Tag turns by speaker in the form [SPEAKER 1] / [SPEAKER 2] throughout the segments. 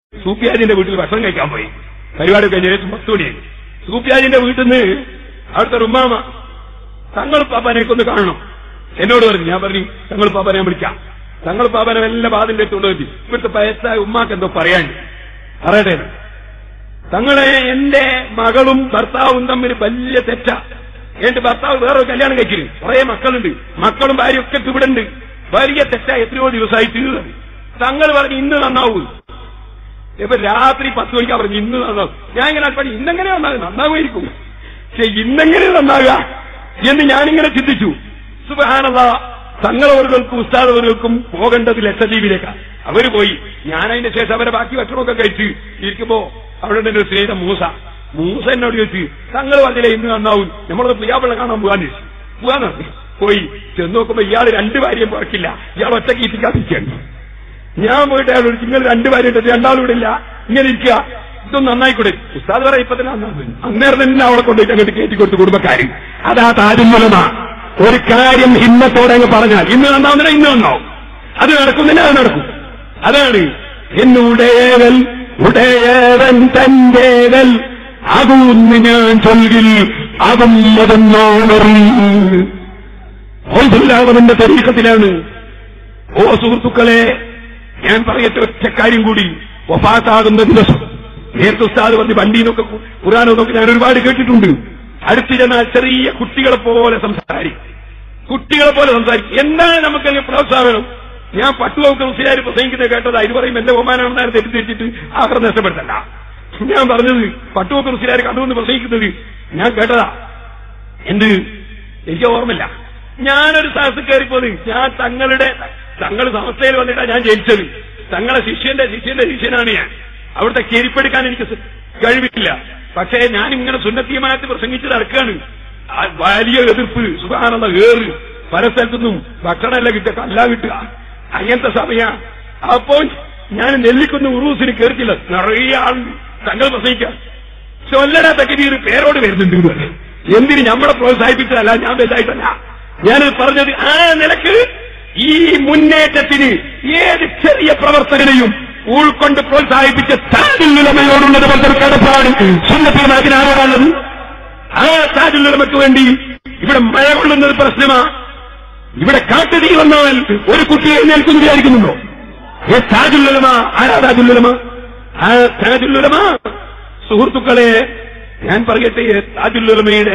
[SPEAKER 1] സൂപ്പിയാജിന്റെ വീട്ടിൽ ഭക്ഷണം കഴിക്കാൻ പോയി പരിപാടി കഴിഞ്ഞ ശേഷം പത്ത് മണിയായി സൂപ്പിയാജിന്റെ വീട്ടിൽ നിന്ന് അവിടുത്തെ റുമാമ തങ്ങൾ പാപ്പാനെ ഒന്ന് കാണണം എന്നോട് പറഞ്ഞു ഞാൻ പറഞ്ഞു തങ്ങൾ പാപ്പാനെ ഞാൻ വിളിക്കാം തങ്ങൾ പാപ്പാനെ എല്ലാ വാതിന്റെ അടുത്ത് കൊണ്ടുവരുത്തി ഇവിടുത്തെ വയസ്സായ ഉമ്മാക്ക് എന്തോ പറയാൻ പറയട്ടെ എന്ന്. തങ്ങളെ എന്റെ മകളും ഭർത്താവും തമ്മിൽ വലിയ തെറ്റ എന്റെ ഭർത്താവ് വേറെ കല്യാണം കഴിക്കുന്നു കുറെ മക്കളുണ്ട് മക്കളും ഭാര്യയും ഒക്കെ ഇവിടെ ഉണ്ട് വലിയ തെറ്റ എത്രയോ ദിവസമായി തീർന്നത് തങ്ങൾ പറഞ്ഞു ഇന്ന് നന്നാവൂ ഇപ്പൊ രാത്രി പത്ത് മണിക്കാ പറഞ്ഞു ഇന്ന് നന്നാവും ഞാൻ ഇങ്ങനെ പറഞ്ഞു ഇന്നെങ്ങനെ നന്നാകും നന്നാവുമായിരിക്കും പക്ഷെ ഇന്നെങ്ങനെ നന്നാകുക എന്ന് ഞാനിങ്ങനെ ചിന്തിച്ചു സുബഹാനത തങ്ങളവർക്കും ഉസ്താദവർക്കും പോകേണ്ടത് ലക്ഷദ്വീപിലേക്കാണ് അവര് പോയി ഞാൻ അതിന്റെ ശേഷം അവരെ ബാക്കി ഭക്ഷണമൊക്കെ കഴിച്ച് ഇരിക്കുമ്പോ അവിടെ ഉണ്ട് എന്റെ സ്നേഹിത മൂസ മൂസ എന്നോട് ചോദിച്ചു തങ്ങൾ പറഞ്ഞില്ലേ ഇന്ന് നന്നാവും നമ്മളത് പ്രിയാപിള്ള കാണാൻ പോകാൻ ചോദിച്ചു പോകാൻ പറഞ്ഞു പോയി ചെന്ന് നോക്കുമ്പോ ഇയാൾ രണ്ട് ഭാര്യയും പറക്കില്ല ഇയാൾ ഒറ്റയ്ക്ക് ഇരിക്കാതിരിക്കുകയാണ് ഞാൻ പോയിട്ട് അയാളോട് നിങ്ങൾ രണ്ടുപേരും രണ്ടാളും ഇവിടെ ഇല്ല ഇങ്ങനെ ഇരിക്കുക ഇതൊന്നും നന്നായിക്കൂടെ ഉസ്താദ് പറയാം ഇപ്പൊ തന്നെ നന്നാവും അന്നേരം തന്നെ അവളെ കൊണ്ടുപോയിട്ട് അങ്ങോട്ട് കയറ്റി കൊടുത്തു കുടുംബക്കാര് അതാ താരുമലമ ഒരു കാര്യം ഹിമ്മത്തോടെ അങ്ങ് പറഞ്ഞാൽ ഇന്ന് നന്നാവുന്നില്ല ഇന്ന് നന്നാവും അത് നടക്കുന്നില്ല അത് നടക്കും അതാണ് എന്നുടേവൽ ഉടയവൻ തന്റേവൽ അകൂന്ന് ഞാൻ ചൊൽകിൽ അവൻ മതന്നോണറി ഓൽബുല്ലാവന്റെ തരീക്കത്തിലാണ് ഓ സുഹൃത്തുക്കളെ ഞാൻ പറയട്ടെ ഒറ്റ കാര്യം കൂടി വഫാത്താകുന്ന ദിവസം നേരത്തെ ഉസ്താദ് പറഞ്ഞ് വണ്ടിന്നൊക്കെ ഖുറാനോ നോക്കി ഞാൻ ഒരുപാട് കേട്ടിട്ടുണ്ട് അടുത്ത് ചെന്നാൽ ചെറിയ കുട്ടികളെ പോലെ സംസാരിക്കും കുട്ടികളെ പോലെ സംസാരിക്കും എന്താണ് നമുക്ക് പ്രോത്സാഹനം ഞാൻ പട്ടുവൊക്കെ മുസ്ലിയാർ പ്രസംഗിക്കുന്നത് കേട്ടത് അതിന് പറയും എന്റെ ബഹുമാനാണെന്നാണ് തെറ്റിദ്ധരിച്ചിട്ട് ആഗ്രഹം നഷ്ടപ്പെടുത്തല്ല ഞാൻ പറഞ്ഞത് പട്ടുവൊക്കെ മുസ്ലിയാർ കണ്ടുവന്ന് പ്രസംഗിക്കുന്നത് ഞാൻ കേട്ടതാ എന്ത് എനിക്ക് ഓർമ്മയില്ല ഞാനൊരു സ്ഥലത്ത് കയറിപ്പോത് ഞാൻ തങ്ങളുടെ തങ്ങൾ സമസ്തയിൽ വന്നിട്ടാണ് ഞാൻ ജനിച്ചത് തങ്ങളെ ശിഷ്യന്റെ ശിഷ്യന്റെ ശിഷ്യനാണ് ഞാൻ അവിടുത്തെ കീരിപ്പെടുക്കാൻ എനിക്ക് സ- കഴിവില്ല പക്ഷേ ഞാൻ ഇങ്ങനെ സുന്നത്തിയമായിട്ട് പ്രസംഗിച്ച് നടക്കുകയാണ് ആ വലിയ എതിർപ്പ് സുഖാനന്ദ ഏറ് പല സ്ഥലത്തുനിന്നും ഭക്ഷണമല്ല കിട്ടുക കല്ല കിട്ടുക അങ്ങനത്തെ സമയ അപ്പോൾ ഞാൻ നെല്ലിക്കുന്ന ഉറൂസിന് കയറിച്ചില്ല നിറയെ ആൾ തങ്ങൾ പ്രസംഗിക്കാം ചൊല്ലട തകരീർ പേരോട് വരുന്നുണ്ട് എന്ന് പറഞ്ഞു. എന്തിന് നമ്മളെ പ്രോത്സാഹിപ്പിച്ചതല്ല ഞാൻ വലുതായിട്ടല്ല ഞാനത് പറഞ്ഞത് ആ നിലക്ക് ഈ മുന്നേറ്റത്തിന് ഏത് ചെറിയ പ്രവർത്തകനെയും ഉൾക്കൊണ്ട് പ്രോത്സാഹിപ്പിച്ച താജുല്ലുലമയോടുള്ളത് പോലത്തെ കടപ്പാട് സുന്നത്തിനാകിന് ആരോടാണത് ആ താജുല്ലുലമയ്ക്ക് വേണ്ടി ഇവിടെ മഴ കൊള്ളുന്നത് പ്രശ്നമാ ഇവിടെ കാട്ടുതീ വന്നാൽ ഒരു കുട്ടി എഴുന്നേൽക്കുന്നു വിചാരിക്കുന്നുണ്ടോ ഏ താജുല്ലുലമ ആരാ താജുല്ലുലമ ആ താജുല്ലുലമ സുഹൃത്തുക്കളെ ഞാൻ പറയട്ടെ താജുല്ലുലമയുടെ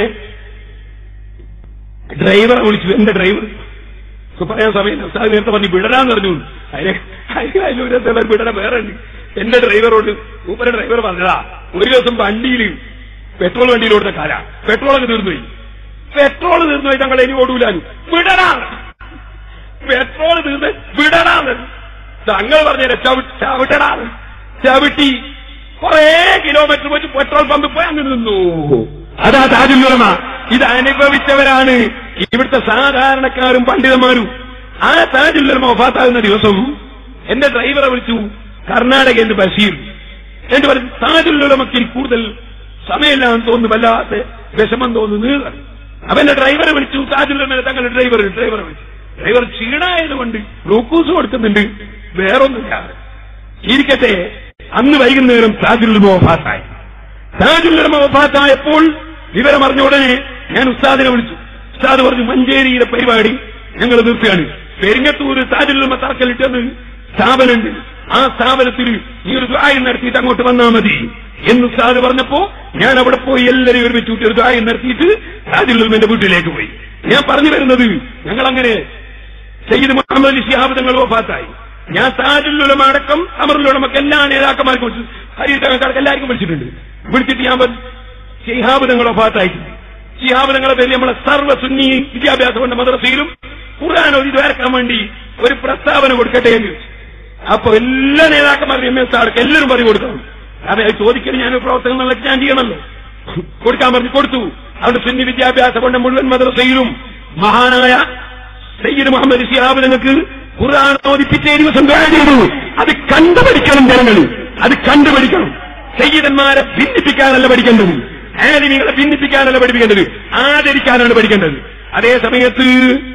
[SPEAKER 1] ഡ്രൈവറെ വിളിച്ചു എന്റെ ഡ്രൈവർ ഇപ്പൊ പറയാൻ സമയം ഉസ്താദ് നേരത്തെ പറഞ്ഞു വിടരാന്ന് പറഞ്ഞു അതിനെ അതിലൂരത്തെ വിടര വേറെ ഉണ്ട് എന്റെ ഡ്രൈവറോട് മൂപ്പര ഡ്രൈവർ പറഞ്ഞതാ ഒരു ദിവസം വണ്ടിയിൽ പെട്രോൾ വണ്ടിയിൽ ഓടുന്ന കാല പെട്രോളൊക്കെ തീർന്നുപോയി പെട്രോൾ തീർന്നുപോയി തങ്ങൾ ഇനി ഓടൂലാന്ന് വിടരാന്ന് പെട്രോൾ തീർന്ന് വിടരാന്ന് തങ്ങൾ പറഞ്ഞ ചവിട്ടടാന്ന് ചവിട്ടി കുറേ കിലോമീറ്റർ വെച്ച് പെട്രോൾ പമ്പ് പോയി അങ്ങ് നിന്നു അതാ താജുല്ലുലമ ഇത് അനുഭവിച്ചവരാണ് ഇവിടുത്തെ സാധാരണക്കാരും പണ്ഡിതന്മാരും ആ താജുല്ലുലമ ഒഫാത്താകുന്ന ദിവസം എന്റെ ഡ്രൈവറെ വിളിച്ചു കർണാടകയിൽ ബഷീർ എന്നിട്ട് പറഞ്ഞു താജുല്ലുലമക്ക് ഇനി കൂടുതൽ സമയമില്ലാന്ന് തോന്നുന്നു വല്ലാത്ത വിഷമം തോന്നുന്നു അവന്റെ ഡ്രൈവറെ വിളിച്ചു താജുല്ലുലമ തങ്ങളുടെ ഡ്രൈവർ ഡ്രൈവറെ വിളിച്ചു ഡ്രൈവർ ക്ഷീണായതുകൊണ്ട് ഗ്ലൂക്കോസ് കൊടുക്കുന്നുണ്ട് വേറൊന്നുമില്ല ഇരിക്കട്ടെ അന്ന് വൈകുന്നേരം താജുൽ വഫാത്തായി താജുൽ വഫാത്തായപ്പോൾ വിവരം അറിഞ്ഞ ഉടനെ ഞാൻ ഉസ്താദിനെ വിളിച്ചു ഉസ്താദ് പറഞ്ഞു മഞ്ചേരിയിലെ പരിപാടി ഞങ്ങൾ നിർത്തുകയാണ് പെരിങ്ങത്തൂര് താജുൽ തറക്കലിട്ടെന്ന് സ്ഥാപനമുണ്ട് ആ സ്ഥാപനത്തിൽ ഈ ഒരു ദ്വായം നടത്തിയിട്ട് അങ്ങോട്ട് വന്നാൽ മതി എന്ന് ഉസ്താദ് പറഞ്ഞപ്പോ ഞാൻ അവിടെ പോയി എല്ലാവരെയും ഒരുമിച്ച് കൂട്ടി ഒരു ദ്വായം നടത്തിയിട്ട് താജുൽ വീട്ടിലേക്ക് പോയി ഞാൻ പറഞ്ഞു വരുന്നത് ഞങ്ങൾ അങ്ങനെ സയ്യിദ് മുഹമ്മദ് അലി ശിഹാബ് തങ്ങൾ വഫാത്തായി ഞാൻ താജുല്ലുലമ അടക്കം അമറുലുലമക്ക് എല്ലാ നേതാക്കന്മാർക്കും വിളിച്ചു ഹരീതങ്ങൾക്ക് എല്ലാവർക്കും വിളിച്ചിട്ടുണ്ട് വിളിച്ചിട്ട് ഞാൻ പറഞ്ഞു ശിഹാബ് തങ്ങൾ വഫാത്തായിട്ടുണ്ട് ശിഹാബ് തങ്ങളെ പേര് നമ്മളെ സർവ്വ സുന്നി വിദ്യാഭ്യാസം കൊണ്ട് മദ്രസയിലും ഖുർആൻ ഒരു ഇതുവരക്കാൻ വേണ്ടി ഒരു പ്രസ്താവന കൊടുക്കട്ടെ എന്ന് ചോദിച്ചു അപ്പൊ എല്ലാ നേതാക്കന്മാരും എം എസ് ആർക്ക് എല്ലാവരും പറഞ്ഞു കൊടുക്കണം അതെ അത് ചോദിക്കൽ ഞാൻ പ്രവർത്തനങ്ങളിലൊക്കെ ഞാൻ ചെയ്യണമല്ലോ കൊടുക്കാൻ പറഞ്ഞു കൊടുത്തു അവിടെ സുന്നി വിദ്യാഭ്യാസം കൊണ്ട് മുഴുവൻ മദ്രസയിലും മഹാനായ സയ്യിദ് മുഹമ്മദ് ശിഹാബ് നിങ്ങൾക്ക് ഖുർആൻ ഓതി പിറ്റേ ദിവസം ദുആ ചെയ്തു അത് കണ്ടുപഠിക്കണം ജനങ്ങൾ അത് കണ്ടുപഠിക്കണം സയ്യിദന്മാരെ ഭിന്നിപ്പിക്കാനല്ല പഠിക്കേണ്ടത് ആലിമികളെ ഭിന്നിപ്പിക്കാനല്ല പഠിപ്പിക്കേണ്ടത് ആദരിക്കാനാണ് പഠിക്കേണ്ടത് അതേ സമയത്ത്